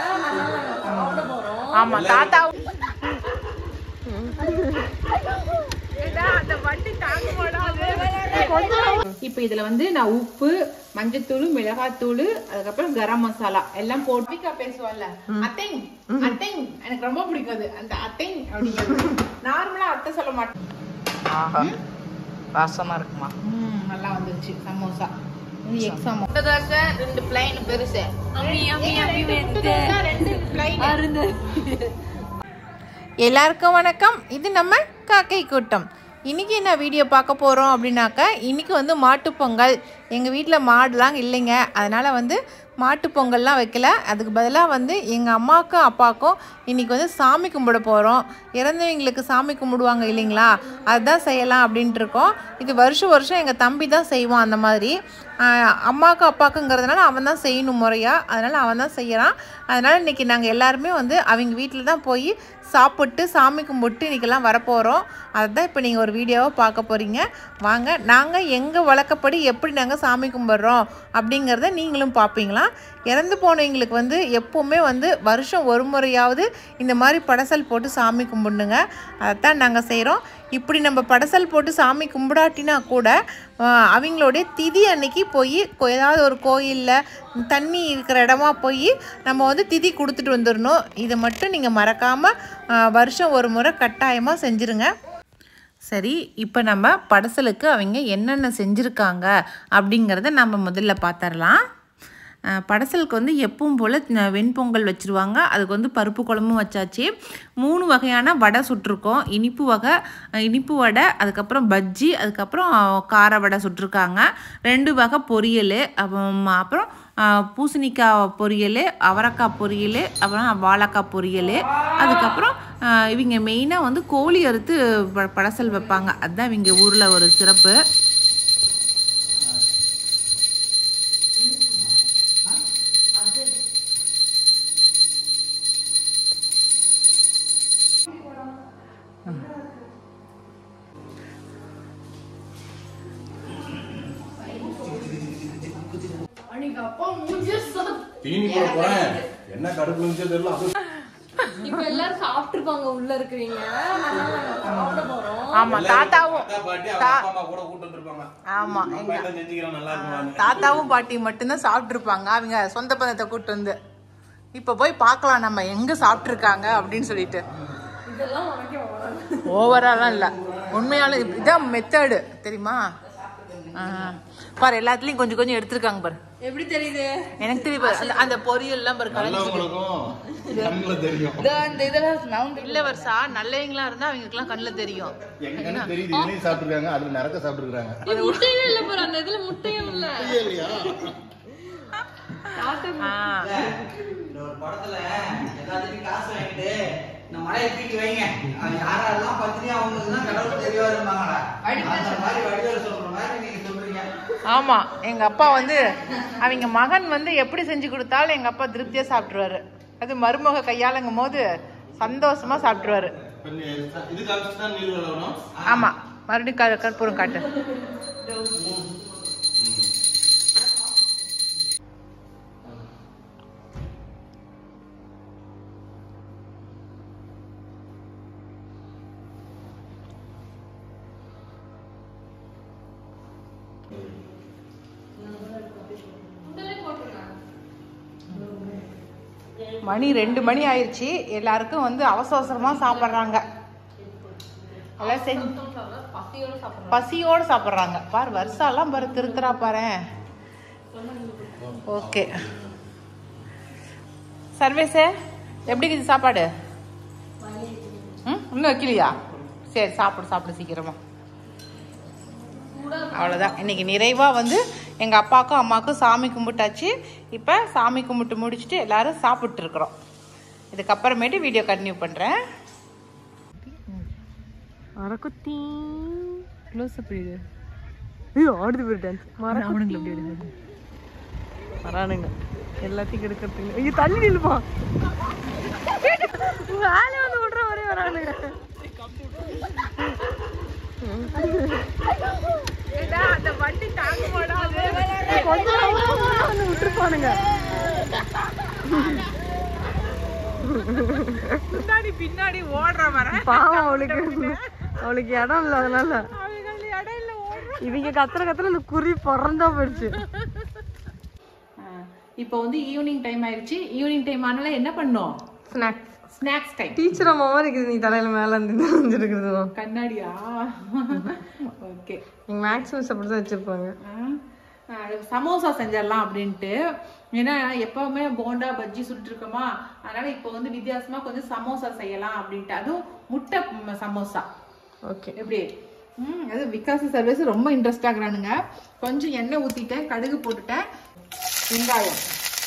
ஆமா தாத்தா இப்போ இதுல வந்து நான் உப்பு மஞ்சத்தூள் மிளகாத்தூள் அதுக்கப்புறம் கரம் மசாலா எல்லாம் போட்டு பேசுவாள்ல அத்தைங் அத்தைங் எனக்கு ரொம்ப பிடிக்காது அந்த அத்தைங் அப்படிங்கிறது நார்மலா அத்தை சொல்ல மாட்டேன் ஆஹா வாசமா இருக்குமா ம், நல்லா வந்துருச்சு சமோசா இது எக் சமோசா தோசை ரெண்டு பிளைன் பெருசு ரெண்டு பிளைன் எல்லாருக்கும் வணக்கம் இது நம்ம காக்கை கூட்டம் இன்றைக்கி என்ன வீடியோ பார்க்க போகிறோம் அப்படின்னாக்கா இன்றைக்கி வந்து மாட்டுப் பொங்கல் எங்கள் வீட்டில் மாடுலாம் இல்லைங்க அதனால் வந்து மாட்டுப் பொங்கல்லாம் வைக்கல அதுக்கு பதிலாக வந்து எங்கள் அம்மாவுக்கும் அப்பாவுக்கும் இன்றைக்கி வந்து சாமி கும்பிட போகிறோம் இறந்தவங்களுக்கு சாமி கும்பிடுவாங்க இல்லைங்களா அதுதான் செய்யலாம் அப்படின்ட்டு இருக்கோம் இது வருஷம் வருஷம் எங்கள் தம்பி தான் செய்வான் அந்த மாதிரி ஆஹ் அம்மாவுக்கும் அப்பாவுக்குங்கிறதுனால அவன் தான் செய்யணும் முறையாக அதனால் அவன் தான் செய்கிறான் அதனால் இன்றைக்கி நாங்கள் எல்லாருமே வந்து அவங்க வீட்டில் தான் போய் சாப்பிட்டு சாமி கும்பிட்டு இன்றைக்கெல்லாம் வரப்போகிறோம் அதுதான் இப்போ நீங்கள் ஒரு வீடியோவை பார்க்க போகிறீங்க வாங்க நாங்கள் எங்கள் வழக்கப்படி எப்படி நாங்கள் சாமி கும்பிட்றோம் அப்படிங்கிறத நீங்களும் பார்ப்பீங்களா இறந்து போனவங்களுக்கு வந்து எப்போவுமே வந்து வருஷம் ஒரு முறையாவது இந்த மாதிரி படசல் போட்டு சாமி கும்பிடுங்க அதைத்தான் நாங்கள் செய்கிறோம் இப்படி நம்ம படசல் போட்டு சாமி கும்பிடாட்டினா கூட ஆஹ், அவங்களுடைய திதி அன்னைக்கு போய் கொ- ஏதாவது ஒரு கோயிலில் தண்ணி இருக்கிற இடமா போய் நம்ம வந்து திதி கொடுத்துட்டு வந்துடணும் இதை மட்டும் நீங்கள் மறக்காமல் வருஷம் ஒரு முறை கட்டாயமாக செஞ்சுருங்க சரி இப்போ நம்ம படசலுக்கு அவங்க என்னென்ன செஞ்சுருக்காங்க அப்படிங்கிறத நம்ம முதல்ல பார்த்துடலாம் அஹ், படசலுக்கு வந்து எப்பவும் போல் ந- வெண்பொங்கல் வச்சுருவாங்க அதுக்கு வந்து பருப்பு குழம்பும் வச்சாச்சு மூணு வகையான வடை சுட்டிருக்கோம் இனிப்பு வகை அஹ், இனிப்பு வடை அதுக்கப்புறம் பஜ்ஜி அதுக்கப்புறம் கார வடை சுட்டிருக்காங்க ரெண்டு வகை பொரியல் அப்புறம் அப்புறம் அஹ், பூசணிக்காய் பொரியல் அவரைக்காய் பொரியல் அப்புறம் வாழைக்காய் பொரியல் அதுக்கப்புறம் அஹ், இவங்க மெயினாக வந்து கோழி அறுத்து ப- படசல் வைப்பாங்க அதுதான் இவங்க ஊரில் ஒரு சிறப்பு தீனி போட போறேன் என்ன கடுப்பு இருந்துச்சோ தெரியல அது இப்ப எல்லாரும் சாப்பிட்டுருப்பாங்க உள்ள இருக்கிறீங்க சாப்பிட போறோம் ஆமா தாத்தாவும் தாத்தா பாட்டி அவங்க அப்பா அம்மா கூட கூட்டு வந்திருப்பாங்க ஆமா நம்ம என்ன செஞ்சுக்கிறோம் நல்லா இருக்குமான்னு தாத்தாவும் பாட்டியும் மட்டும்தான் சாப்பிட்ருப்பாங்க அவங்க சொந்த பந்தத்தை கூட்டு வந்து இப்போ போய் பார்க்கலாம் நம்ம எங்கே சாப்பிட்ருக்காங்க அப்படின்னு சொல்லிட்டு இதெல்லாம் உனக்கே வராது ஓவராலாம் இல்லை உண்மையாலும் இது- இதான் மெத்தடு தெரியுமா ஆ. பாரு எல்லாத்துலேயும் கொஞ்சம் கொஞ்சம் எடுத்திருக்காங்க பாரு எப்படி தெரியுது எனக்கு தெரியும் பாரு அந்த- அந்த பொரியல்லாம் பாரு கலந்து நல்லவங்களுக்கும் கண்ணுல தெரியும் அந்த இதெல்லாம் நவுந்து இல்லை வருஷா நல்லவங்களா இருந்தால் அவங்களுக்குலாம் கண்ணில் தெரியும் எங்க கண்ணு தெரியுது இதுலயும் சாப்பிட்டுருக்காங்க அதுல நரக்க சாப்பிட்டுருக்காங்க முட்டையே இல்ல பாரு அந்த இதுல முட்டையும் இல்ல இல்லையா ஆ இந்த ஒரு படத்துல எல்லாத்துக்கும் காசு வாங்கிட்டு இந்த மலையை தூக்கி வைங்க அது யாரெல்லாம் பத்திரியா அவங்களுக்கு தான் கடவுள் தெரியவா இருப்பாங்களா அந்த மாதிரி வடிவேல் சொல்ற மாதிரி நீங்க சொல்றீங்க ஆமா எங்க அப்பா வந்து அவங்க மகன் வந்து எப்படி செஞ்சு கொடுத்தாலும் எங்க அப்பா திருப்தியா சாப்பிட்டுருவாரு அது மருமக கையாளுங்கும் போது சந்தோஷமா சாப்பிட்டுருவாரு இது காமிச்சு தான் நீர் வளரணும் ஆமா மறுபடியும் க- கற்பூரம் காட்டு மணி ரெண்டு மணி ஆயிடுச்சு எல்லாருக்கும் வந்து அவசர அவசரமா சாப்பிட்றாங்க எல்லாம் செஞ்சு பசியோட சாப்பிடுறோம் பசியோட சாப்பிட்றாங்க பாரு வருஷாலாம் பாரு திருத்துறா பாரு ஓகே சர்வேஸே எப்படி இருக்குது சாப்பாடு ம் இன்னும் வைக்கலையா சரி சாப்பிடு சாப்பிடு சீக்கிரமா அவ்வளோதான் இன்னைக்கு நிறைவாக வந்து எங்கள் அப்பாவுக்கும் அம்மாவுக்கும் சாமி கும்பிட்டாச்சு இப்போ சாமி கும்பிட்டு முடிச்சுட்டு எல்லாரும் சாப்பிட்டு இருக்கிறோம் இதுக்கப்புறமேட்டு வீடியோ கண்டினியூ பண்ணுறேன் மரக்குத்தி க்ளோஸ் அப் இது ஐயோ ஆடுது போய் டான்ஸ் மரக்குத்தி அப்படி எடுக்குது வரானுங்க எல்லாத்தையும் கெடுக்கிறதுங்க ஐயோ தள்ளி நில்லுமா வேலை வந்து விடுற வரையும் வரானுங்க அந்த வண்டி தாங்க மாட்டாது கொஞ்சம் வந்து விட்டுருப்பானுங்க முன்னாடி பின்னாடி ஓடுற வர பாவம் அவளுக்கு அவளுக்கு இடம் இல்லை அதனால அவர்கள் இடையில ஓடுற இவங்க கத்துற கத்துற அந்த குறி பிறந்தா போயிடுச்சு இப்போ வந்து ஈவினிங் டைம் ஆயிடுச்சு ஈவினிங் டைம் ஆனால என்ன பண்ணோம் ஸ்நாக்ஸ் ஸ்நாக்ஸ் டைம் டீச்சர் அம்மா மாதிரி இருக்குது நீ தலையில மேல இருந்து வந்துருக்குது கண்ணாடியா ஓகே எங்க மேக்ஸிமம் அப்படிதான் வச்சிருப்பாங்க சமோசா செஞ்சிடலாம் அப்படின்ட்டு ஏன்னா எப்பவுமே போண்டா பஜ்ஜி சுட்டுருக்கோமா அதனால இப்போ வந்து வித்தியாசமா கொஞ்சம் சமோசா செய்யலாம் அப்படின்ட்டு அதுவும் முட்டை ம், சமோசா ஓகே எப்படி ம் அது விகாஸ் சர்வீஸ் ரொம்ப இன்ட்ரெஸ்ட் ஆகுறானுங்க கொஞ்சம் எண்ணெய் ஊற்றிட்டேன் கடுகு போட்டுட்டேன் வெங்காயம்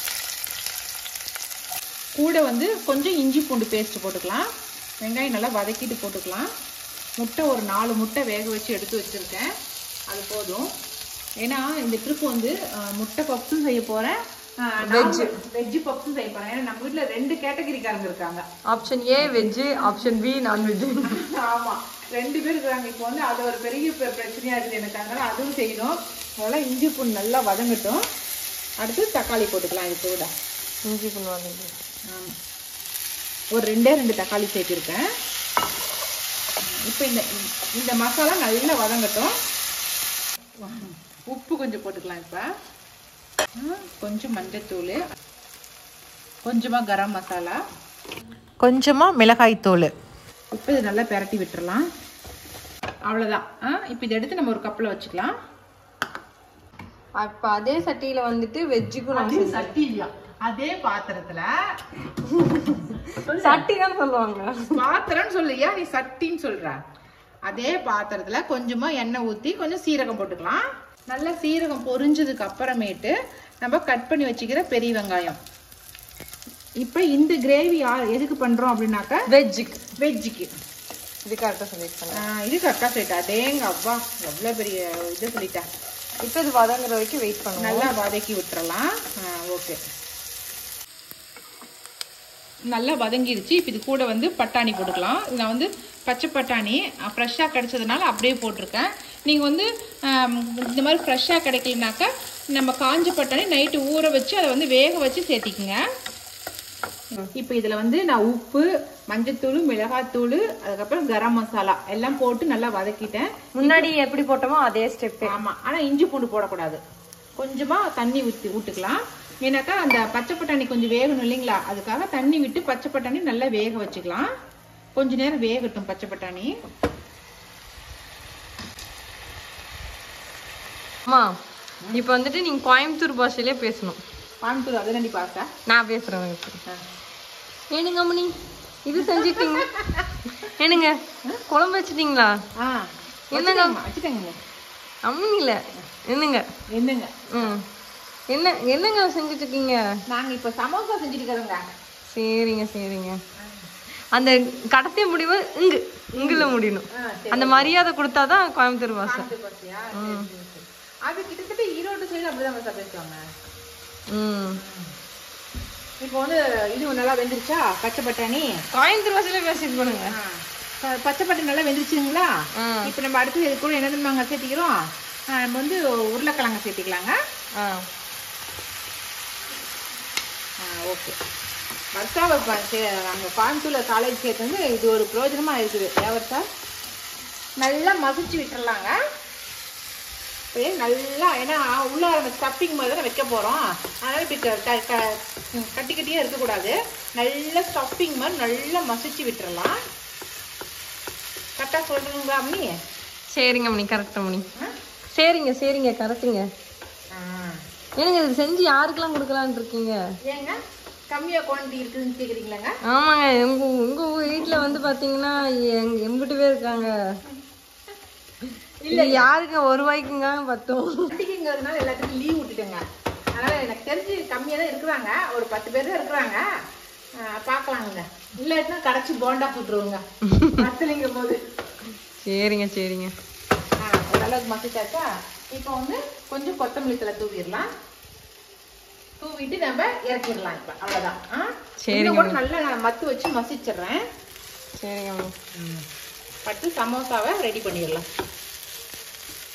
கூட வந்து கொஞ்சம் இஞ்சி பூண்டு பேஸ்ட் போட்டுக்கலாம் வெங்காயம் நல்லா வதக்கிட்டு போட்டுக்கலாம் முட்டை ஒரு நாலு முட்டை வேக வச்சு எடுத்து வச்சுருக்கேன் அது போதும் ஏன்னா இந்த ட்ரிப் வந்து அஹ், முட்டை பப்ஸும் செய்ய போகிறேன் வெஜ் வெஜ் பப்ஸும் செய்ய போகிறேன் ஏன்னா நம்ம வீட்டில் ரெண்டு கேட்டகரிக்காரங்க இருக்காங்க option A veg option B nonveg ஆமா ரெண்டு பேர் இருக்கிறாங்க இப்போ வந்து அது ஒரு பெரிய பிர- பிரச்சனையா இருக்குது எனக்கு அதனால அதுவும் செய்யணும் அதெல்லாம் இஞ்சி பூண்டு நல்லா வதங்கட்டும் அடுத்து தக்காளி போட்டுக்கலாம் இது கூட இஞ்சி பண்ணுவாங்க ஆமா. ஒரு ரெண்டே ரெண்டு தக்காளி சேர்த்திருக்கேன் இப்போ இந்த இந்த மசாலா நல்லா வதங்கட்டும் உப்பு கொஞ்சம் போட்டுக்கலாம் இப்போ கொஞ்சம் மஞ்சத்தூள் கொஞ்சமா கரம் மசாலா கொஞ்சமாக மிளகாய்த்தூள் இப்போ இது நல்லா பிரட்டி விட்டுறலாம் அவ்வளோதான் ஆ இப்போ இதை எடுத்து நம்ம ஒரு கப்பில் வச்சுக்கலாம் அப்ப அதே சட்டியில வந்துட்டு வெஜ்ஜுக்கும் நான் அதே சட்டி இல்லையா அதே பாத்திரத்துல சட்டி தான் சொல்லுவாங்க பாத்திரம்னு சொல்லுயா நீ சட்டின்னு சொல்ற அதே பாத்திரத்துல கொஞ்சமா எண்ணெய் ஊத்தி கொஞ்சம் சீரகம் போட்டுக்கலாம் நல்லா சீரகம் பொரிஞ்சதுக்கு அப்புறமேட்டு நம்ம கட் பண்ணி வச்சுக்கிற பெரிய வெங்காயம் இப்போ இந்த கிரேவி எதுக்கு பண்றோம் அப்படின்னாக்கா வெஜ்ஜுக்கு வெஜ்ஜுக்கு இது கரெக்டாக சொல்லியிருக்காங்க இது கரெக்டாக சொல்லிட்டா டேங்க அப்பா எவ்வளோ பெரிய இது சொல்லிட்டா இப்போ இது வதங்குற வரைக்கும் வெயிட் பண்ணுவோம் நல்லா வதக்கி விட்டுறலாம் ஓகே நல்லா வதங்கிருச்சு இப்போ இது கூட வந்து பட்டாணி போட்டுக்கலாம் இது நான் வந்து பச்சை பட்டாணி ஃப்ரெஷ்ஷாக கிடைச்சதுனால அப்படியே போட்டிருக்கேன் நீங்கள் வந்து ஆம், இந்த மாதிரி ஃப்ரெஷ்ஷாக கிடைக்கலனாக்கா நம்ம காஞ்ச பட்டாணி நைட்டு ஊற வச்சு அதை வந்து வேக வச்சு சேர்த்திக்குங்க இப்போ இதில் வந்து நான் உப்பு மஞ்சத்தூள் மிளகாத்தூள் அதுக்கப்புறம் கரம் மசாலா எல்லாம் போட்டு நல்லா வதக்கிட்டேன் முன்னாடி எப்படி போட்டோமோ அதே ஸ்டெப்பே ஆமா ஆனா இஞ்சி பூண்டு போடக்கூடாது கொஞ்சமா தண்ணி ஊற்றி விட்டுக்கலாம் ஏன்னாக்கா அந்த பச்சை பட்டாணி கொஞ்சம் வேகணும் இல்லைங்களா அதுக்காக தண்ணி விட்டு பச்சை பட்டாணி நல்லா வேக வச்சுக்கலாம் கொஞ்ச நேரம் வேகட்டும் பச்சை பட்டாணி அம்மா இப்போ வந்துட்டு நீங்க கோயம்புத்தூர் பாஷையிலே பேசணும் கோயம்புத்தூர் அதை நடி பார்த்தா நான் பேசுறேன் உங்களுக்கு ஏனுங்க அம்மனி இது செஞ்சிட்டீங்க ஏனுங்க குழம்பு வச்சிட்டீங்களா ஆ என்னங்க? வச்சுட்டேங்க அம்மனி இல்ல என்னங்க என்னங்க ம் என்ன என்னங்க செஞ்சுட்டு இருக்கீங்க நாங்க இப்ப சமோசா செஞ்சுட்டு இருக்கிறோங்க சரிங்க சரிங்க அந்த கடைசி முடிவு இங்கு இங்குல முடியணும் அந்த மரியாதை கொடுத்தாதான் கோயம்புத்தூர் பாஷை பார்த்தியா? சரி, சரி, சரி. அது கிட்டத்தட்ட ஈரோடு சைடு அப்படிதான் சார் பேசுவாங்க ம் இப்போ வந்து இது நல்லா வெந்துருச்சா பச்சை பட்டாணி கோயம்புத்தூர் பாஷையில பேசிட்டு போனுங்க ஆ. ப- பச்சை பட்டாணி நல்லா வெந்துருச்சுங்களா ஆ. இப்போ நம்ம அடுத்து இது கூட என்ன தெரியுமாங்க சேர்த்திக்கிறோம் ஆ, நம்ம வந்து உருளைக்கிழங்கு சேர்த்திக்கலாங்க ஆ ஓகே வர்ஷாவை நாங்கள் கோயம்புத்தூரில் காலேஜ் சேர்த்து வந்து இது ஒரு பிரயோஜனமாக இருக்குது ஏவர் சார் நல்லா மசிச்சு விட்டுறலாங்க அப்படியே நல்லா ஏன்னா உள்ள அந்த ஸ்டப்பிங் மாதிரி தானே வைக்க போகிறோம் அதனால் இப்படி க- க- க- ம், கட்டி கட்டியே இருக்கக்கூடாது நல்ல ஸ்டப்பிங் மாதிரி நல்லா மசிச்சு விட்டுறலாம் கரெக்டாக சொல்கிறீங்களா அம்மி சரிங்க மணி கரெக்டா மணி ஆ? சரிங்க சரிங்க கரெக்டுங்க ஆ. ஏனுங்க இது செஞ்சு யாருக்கெல்லாம் கொடுக்கலான்னு இருக்கீங்க ஏங்க கம்மியாக குவான்டிட்டி இருக்குதுன்னு கேட்குறீங்களாங்க ஆமாங்க உங்க உங்க வீட்ல வந்து பாத்தீங்கன்னா எங்க எம்பிட்டு பேர் இருக்காங்க இல்ல யாருக்கு ஒரு ரூபாய்க்குங்க பத்தும் பண்டிகைங்கிறதுனால எல்லாத்துக்கும் லீவ் விட்டுட்டேங்க அதனால எனக்கு தெரிஞ்சு கம்மியாக தான் இருக்கிறாங்க ஒரு பத்து பேர் தான் இருக்கிறாங்க ஆஹ் பார்க்கலாங்க இல்லாட்டினா கடைச்சி போண்டா சுட்டுருவோங்க பத்தலைங்க போது சரிங்க சரிங்க ஆ, ஓரளவுக்கு மசிச்சாச்சா இப்போ வந்து கொஞ்சம் கொத்தமல்லி தலை தூவிடலாம் தூவிட்டு நம்ம இறக்கிடலாம் இப்போ அவ்வளோதான் ஆ சரிங்க இன்னும் கூட நல்லா நான் மத்து வச்சு மசிச்சிடுறேன் சரிங்க மணி பட்டு சமோசாவை ரெடி பண்ணிடலாம்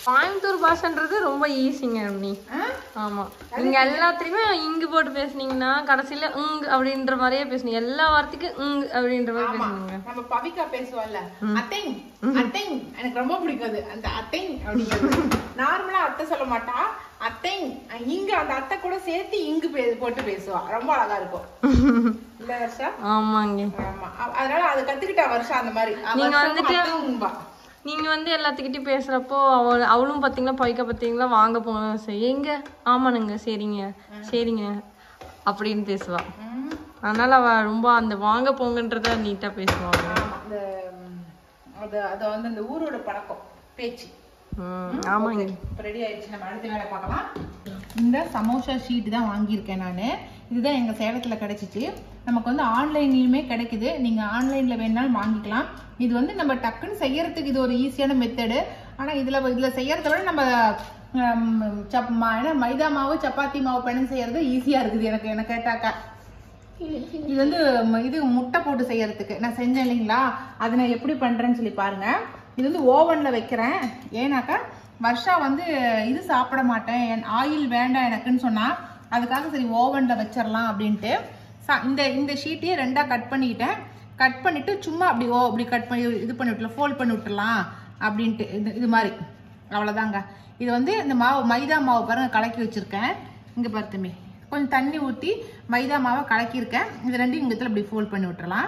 கோயம்புத்தூர் பாஷன்றது ரொம்ப ஈஸிங்க அண்ணி ஆமா நீங்க எல்லாத்துலயுமே இங்கு போட்டு பேசுனீங்கன்னா கடைசியில உங் அப்படின்ற மாதிரியே பேசுனீங்க எல்லா வார்த்தைக்கும் உங் அப்படின்ற மாதிரி பேசுனீங்க நம்ம பவிக்கா பேசுவோம்ல அத்தைங் அத்தைங் எனக்கு ரொம்ப பிடிக்கும் அது அந்த அத்தைங் அப்படிங்கிறது நார்மலா அத்தை சொல்ல மாட்டா அத்தைங் இங்க அந்த அத்தை கூட சேர்த்து இங்கு பே- போட்டு பேசுவா ரொம்ப அழகா இருக்கும் இல்ல வருஷா ஆமாங்க ஆமா அ- அதனால அதை கத்துக்கிட்டா வருஷா அந்த மாதிரி அவ நீங்க வருஷம் வந்துட்டு- அத்தைங்கும்பா. நீங்க வந்து எல்லாத்துக்கிட்டையும் பேசுறப்போ அவள் அவளும் பாத்தீங்கன்னா பைக்க பாத்தீங்களா வாங்க போங்க சரி, எங்க ஆமானுங்க சரிங்க சரிங்க அப்படின்னு பேசுவா அதனால அவ ரொம்ப அந்த வாங்க போங்கன்றத நீட்டா பேசுவாங்க ஆமா அந்த ம், அது அது வந்து அந்த ஊரோட பழக்கம் பேச்சு ம், ஆமாங்க இப்போ ரெடி ஆயிடுச்சு நம்ம அடுத்த வேலை பார்க்கலாம் இந்த சமோசா ஷீட் தான் வாங்கியிருக்கேன் நான் இதுதான் எங்கள் சேலத்தில் கிடைச்சிச்சு நமக்கு வந்து ஆன்லைன்லையுமே கிடைக்குது நீங்கள் ஆன்லைனில் வேணாலும் வாங்கிக்கலாம் இது வந்து நம்ம டக்குன்னு செய்யறதுக்கு இது ஒரு ஈஸியான மெத்தடு ஆனால் இதில் இதில் செய்யறத விட நம்ம ஹம், சப் மா- என்ன மைதா மாவு சப்பாத்தி மாவு பிணைஞ்சு செய்யறது ஈஸியாக இருக்குது எனக்கு என்ன கேட்டாக்கா இது வந்து ம- இது முட்டை போட்டு செய்யறதுக்கு நான் செஞ்சேன் இல்லைங்களா அதை நான் எப்படி பண்றேன்னு சொல்லி பாருங்க இது வந்து ஓவன்ல வைக்கிறேன் ஏன்னாக்கா வருஷா வந்து இது சாப்பிட மாட்டேன் என் ஆயில் வேண்டாம் எனக்குன்னு சொன்னா அதுக்காக சரி ஓவன்ல வச்சிடலாம் அப்படின்ட்டு ச- இந்த இந்த ஷீட்டையே ரெண்டா கட் பண்ணிக்கிட்டேன் கட் பண்ணிட்டு சும்மா அப்படி ஓ அப்படி கட் பண்ணி இது பண்ணி விட்டுலாம் ஃபோல்ட் பண்ணி விட்டுறலாம் அப்படின்ட்டு இது இது மாதிரி அவ்வளோதாங்க இது வந்து இந்த மாவு மைதா மாவு பாருங்க கலக்கி வச்சிருக்கேன் இங்க பாரு தம்பி கொஞ்சம் தண்ணி ஊற்றி மைதா மாவை கலக்கியிருக்கேன் இது ரெண்டையும் இங்கே இப்படி ஃபோல்ட் பண்ணி விட்டுறலாம்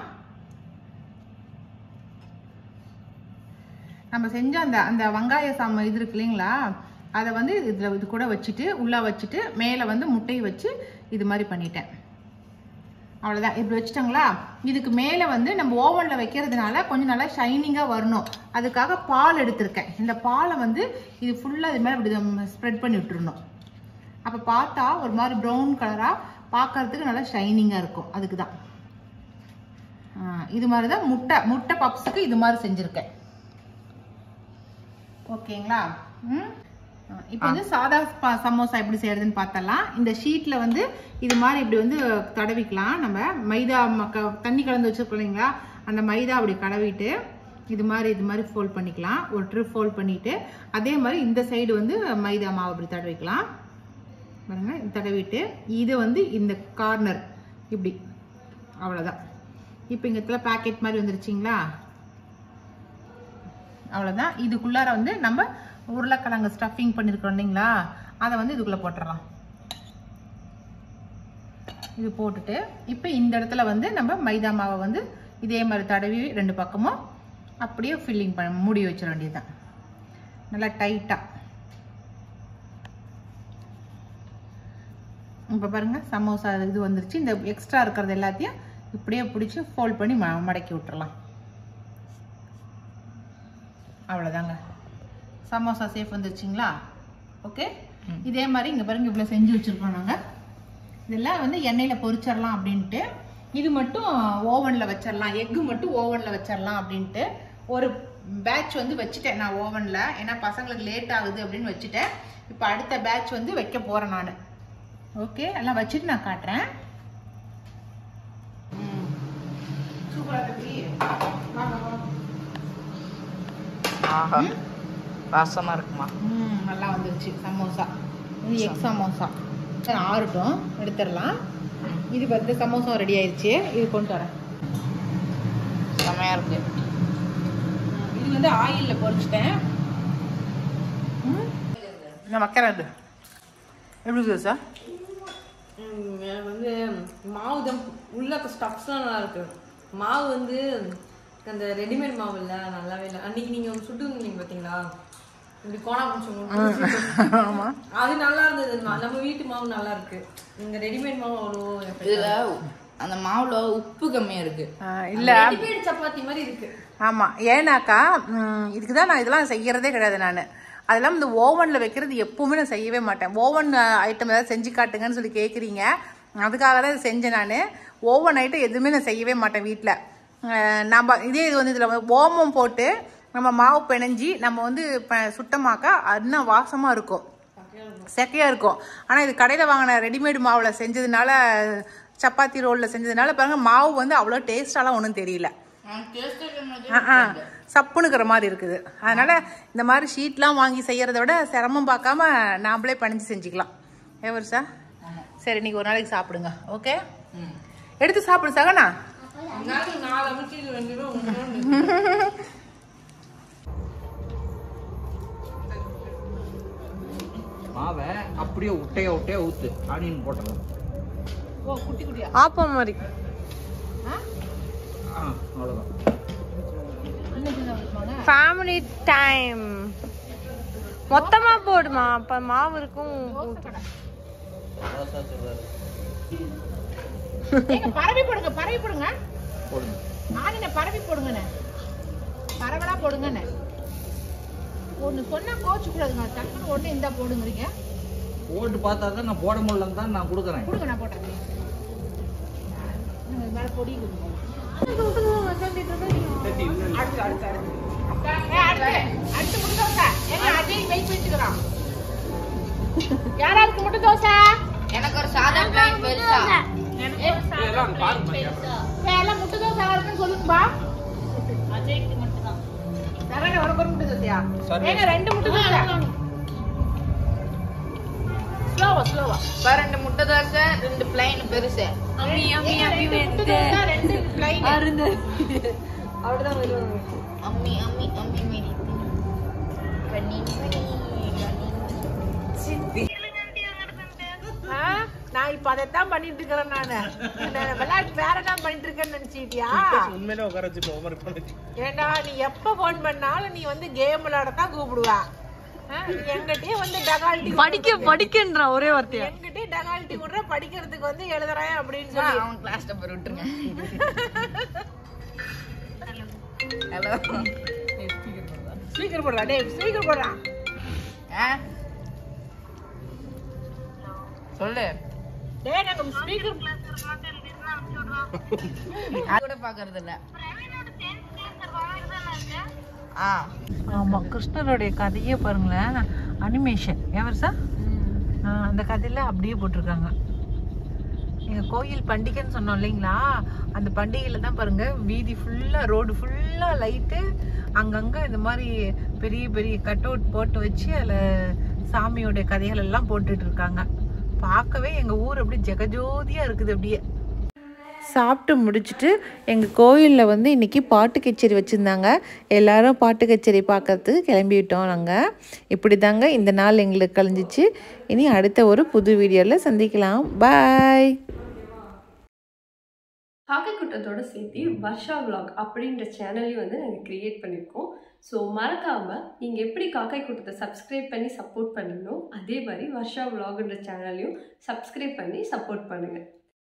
நம்ம செஞ்ச அந்த அந்த வெங்காய சாம இது இருக்கு இல்லைங்களா அதை வந்து இதில் இது கூட வச்சுட்டு உள்ளே வச்சுட்டு மேலே வந்து முட்டையை வச்சு இது மாதிரி பண்ணிட்டேன் அவ்வளோதான் இப்படி வச்சுட்டாங்களா இதுக்கு மேலே வந்து நம்ம ஓவனில் வைக்கிறதுனால கொஞ்சம் நல்லா ஷைனிங்காக வரணும் அதுக்காக பால் எடுத்திருக்கேன் இந்த பாலை வந்து இது ஃபுல்லாக இது மேலே இப்படி ஸ்ப்ரெட் பண்ணி விட்டுறணும் அப்போ பார்த்தா ஒரு மாதிரி ப்ரௌன் கலராக பார்க்கறதுக்கு நல்லா ஷைனிங்காக இருக்கும் அதுக்கு தான் இது மாதிரி தான் முட்டை முட்டை பப்ஸுக்கு இது மாதிரி செஞ்சுருக்கேன் ஓகேங்களா ம் இப்போ வந்து சாதா ப- சமோசா எப்படி செய்யறதுன்னு பார்த்தலாம் இந்த ஷீட்டில் வந்து இது மாதிரி இப்படி வந்து தடவிக்கலாம் நம்ம மைதா மக்க தண்ணி கலந்து வச்சிருக்கோம் இல்லைங்களா அந்த மைதா அப்படி கடவிட்டு இது மாதிரி இது மாதிரி ஃபோல்ட் பண்ணிக்கலாம் ஒரு ட்ரிப் ஃபோல்ட் பண்ணிட்டு அதே மாதிரி இந்த சைடு வந்து மைதா மாவு அப்படி தடவிக்கலாம் பாருங்க இது தடவிட்டு இது வந்து இந்த கார்னர் இப்படி அவ்வளோதான் இப்போ இங்க இடத்துல பேக்கெட் மாதிரி வந்துருச்சிங்களா அவ்வளோதான் இதுக்குள்ளார வந்து நம்ம உருளைக்கிழங்கு ஸ்டஃபிங் பண்ணியிருக்கோம் இல்லைங்களா அதை வந்து இதுக்குள்ளே போட்டுடலாம் இது போட்டுட்டு இப்போ இந்த இடத்துல வந்து நம்ம மைதா மாவை வந்து இதே மாதிரி தடவி ரெண்டு பக்கமும் அப்படியே ஃபில்லிங் பண்ண மூடி வச்சிட வேண்டியதுதான் நல்லா டைட்டாக இப்போ பாருங்க சமோசா இது வந்துருச்சு இந்த எக்ஸ்ட்ரா இருக்கிறது எல்லாத்தையும் இப்படியே பிடிச்சி ஃபோல்ட் பண்ணி ம மடக்கி விட்டுறலாம் அவ்வளோதாங்க சமோசா சேஃப் வந்துருச்சுங்களா ஓகே இதே மாதிரி இங்கே பாருங்க இவ்வளோ செஞ்சு வச்சுருக்கோம் நாங்கள் இதெல்லாம் வந்து எண்ணெயில் பொரிச்சிடலாம் அப்படின்ட்டு இது மட்டும் ஓவனில் வச்சிடலாம் எக்கு மட்டும் ஓவனில் வச்சிடலாம் அப்படின்ட்டு ஒரு பேட்ச் வந்து வச்சுட்டேன் நான் ஓவனில் ஏன்னா பசங்களுக்கு லேட் ஆகுது அப்படின்னு வச்சுட்டேன் இப்போ அடுத்த பேட்ச் வந்து வைக்க போகிறேன் நான் ஓகே எல்லாம் வச்சுட்டு நான் காட்டுறேன் சூப்பராக தம்பி வாங்க வாங்க ஆஹா வாசமா இருக்குமா ம் நல்லா வந்துருச்சு சமோசா இது எக் சமோசா சரி, ஆறட்டும் எடுத்துடலாம் இது வந்து சமோசா ரெடி ஆயிருச்சு இது கொண்டு வரேன் செமையா இருக்கு இது வந்து ஆயிலில் பொரிச்சிட்டேன் நான் வைக்கிறேன் இது எப்படி இருக்குது சார் ம், எனக்கு வந்து மாவு தான் உள்ள ஸ்டஃப்ஸ்லாம் நல்லா இருக்கு மாவு வந்து அந்த ரெடிமேட் மாவு இல்ல நல்லாவே இல்லை அன்னைக்கு நீங்க சுட்டு இருந்தீங்க பாத்தீங்களா இப்படி கோணா பிடிச்சவங்க ஆமா அது நல்லா இருந்தது ம- நம்ம வீட்டு மாவு நல்லா இருக்கு இந்த ரெடிமேட் மாவு அவ்வளோ இதுல அந்த மாவுல உப்பு கம்மியா இருக்கு இல்லை ரெடிமேட் சப்பாத்தி மாதிரி இருக்கு ஆமாம் ஏன்னாக்கா ம், இதுக்கு தான் நான் இதெல்லாம் செய்யறதே கிடையாது நான் அதெல்லாம் இந்த ஓவனில் வைக்கிறது எப்பவுமே நான் செய்யவே மாட்டேன் ஓவன் ஐட்டம் ஏதாவது செஞ்சு காட்டுங்கன்னு சொல்லி கேட்குறீங்க அதுக்காக தான் இது செஞ்சேன் நான் ஓவன் ஐட்டம் எதுவுமே நான் செய்யவே மாட்டேன் வீட்டில் நம்ம இதே இது வந்து இதில் ஓமம் போட்டு நம்ம மாவு பிணைஞ்சி நம்ம வந்து ப- சுத்தமாக்கா இன்னும் வாசமாக இருக்கும் செக்கையாக இருக்கும் ஆனால் இது கடையில் வாங்கின ரெடிமேட் மாவில் செஞ்சதுனால சப்பாத்தி ரோலில் செஞ்சதுனால பாருங்க மாவு வந்து அவ்வளோ டேஸ்டாலாம் ஒன்றும் தெரியல ஆ, ஆ. சப்புனுக்கிற மாதிரி இருக்குது அதனால் இந்த மாதிரி ஷீட்லாம் வாங்கி செய்கிறத விட சிரமம் பார்க்காம நாமளே பணிஞ்சு செஞ்சுக்கலாம் ஏ வருஷா சரி இன்னைக்கு ஒரு நாளைக்கு சாப்பிடுங்க ஓகே எடுத்து சாப்பிடு சகனா நாலு நாலு அமைச்சு இது ரெண்டு ரூபா ஒன்று மாவை அப்படியே உட்டையா உட்டையா ஊத்து ஆனியன் போட்டலாம் ஓ குட்டி குட்டியா ஆப்பம் மாதிரி ஆ அவ்வளோதான் ஃபேமிலி டைம் மொத்தமா போடுமா அப்ப மாவு இருக்கும் தோசை சொல்றாரு ஏங்க, பரவி போடுங்க பரவி போடுங்க போடுங்க ஆனின பரவி போடுங்கண்ணே பரவலா போடுங்கண்ணே ஒன்று சொன்னா கோச்சு கூடாதுங்க டக்குன்னு ஒன்று இந்தா போடுங்கிறீங்க போட்டு பார்த்தா தான் நான் போட முடியலன்னு தான் நான் கொடுக்குறேன் கொடுங்க நான் போட்டேன் இது மேல பொடி கொடுங்க அடுத்து அடுத்து அடுத்து ஏ, அடுத்து அடுத்து முட்டை தோசை ஏங்க அஜய் வெயிட் பண்ணிட்டுக்கிறான் யாராருக்கு முட்டை தோசை எனக்கு ஒரு சாதா பிளைன் பெருசா ஏ, எல்லாம் முட்டை தோசை யாருக்குன்னு சொல்லுங்கப்பா அஜய்க்கு மட்டும் தான் தரேன் உனக்கு ஒரு முட்டை தோசையா சரி. ஏங்க ரெண்டு முட்டை தோசை ஸ்லோவா ஸ்லோவா இப்ப ரெண்டு முட்டை தோசை ரெண்டு பிளைன் பெருசு அம்மி அம்மி அம்மி முட்டை தோசை ரெண்டு plain. அருந்து அப்படிதான் வருவாங்க அம்மி அம்மி அம்மி மேரி கண்ணி மணி ஆ, நான் இப்ப அதைத்தான் பண்ணிட்டு இருக்கிறேன் நானு நான் விளையாட்டு வேற என்ன பண்ணிட்டு இருக்கேன்னு நினைச்சிட்டியா உண்மையிலே உட்கார வச்சு ஹோம்ஒர்க் பண்ண ஏண்டா நீ எப்ப போன் பண்ணாலும் நீ வந்து கேம் விளையாடத்தான் கூப்பிடுவ ஆ, நீ எங்கிட்டயே வந்து டகால்ட்டி படிக்க படிக்கின்ற ஒரே வார்த்தையா எங்கிட்டயே டகால்ட்டி விடுற படிக்கிறதுக்கு வந்து எழுதுறேன் அப்படின்னு சொல்லி அவன் கிளாஸ் டப்பர் விட்டுருங்க ஹலோ ஸ்பீக்கர் போடுறா டேய் ஸ்பீக்கர் போடுறா சொல்லு டேய் நாங்க ஸ்பீக்கர் அது கூட பாக்குறது இல்ல ஆ ஆமா கிருஷ்ணருடைய கதையே பாருங்களேன் அனிமேஷன் எவர் சார் அந்த கதையில அப்படியே போட்டிருக்காங்க எங்க கோயில் பண்டிகைன்னு சொன்னோம் இல்லைங்களா அந்த பண்டிகையில தான் பாருங்க வீதி ஃபுல்லா ரோடு ஃபுல்லா லைட்டு அங்கங்க இந்த மாதிரி பெரிய பெரிய கட் அவுட் போட்டு வச்சு அதுல சாமியோட கதைகள் எல்லாம் போட்டுட்டு இருக்காங்க பார்க்கவே எங்க ஊர் அப்படியே ஜெகஜோதியா இருக்குது அப்படியே சாப்பிட்டு முடிச்சுட்டு எங்கள் கோயிலில் வந்து இன்றைக்கி பாட்டு கச்சேரி வச்சுருந்தாங்க எல்லாரும் பாட்டு கச்சேரி பார்க்கறதுக்கு கிளம்பிவிட்டோம் நாங்கள் இப்படி தாங்க இந்த நாள் எங்களுக்கு கழிஞ்சிச்சு இனி அடுத்த ஒரு புது வீடியோவில் சந்திக்கலாம் பாய் காக்கை கூட்டத்தோட சேர்த்து வர்ஷா vlog அப்படின்ற சேனலையும் வந்து நாங்கள் க்ரியேட் பண்ணியிருக்கோம் ஸோ மறக்காமல் நீங்கள் எப்படி காக்கை கூட்டத்தை சப்ஸ்கிரைப் பண்ணி சப்போர்ட் பண்ணீங்களோ அதே மாதிரி வர்ஷா vlogன்ற சேனலையும் சப்ஸ்கிரைப் பண்ணி சப்போர்ட் பண்ணுங்கள்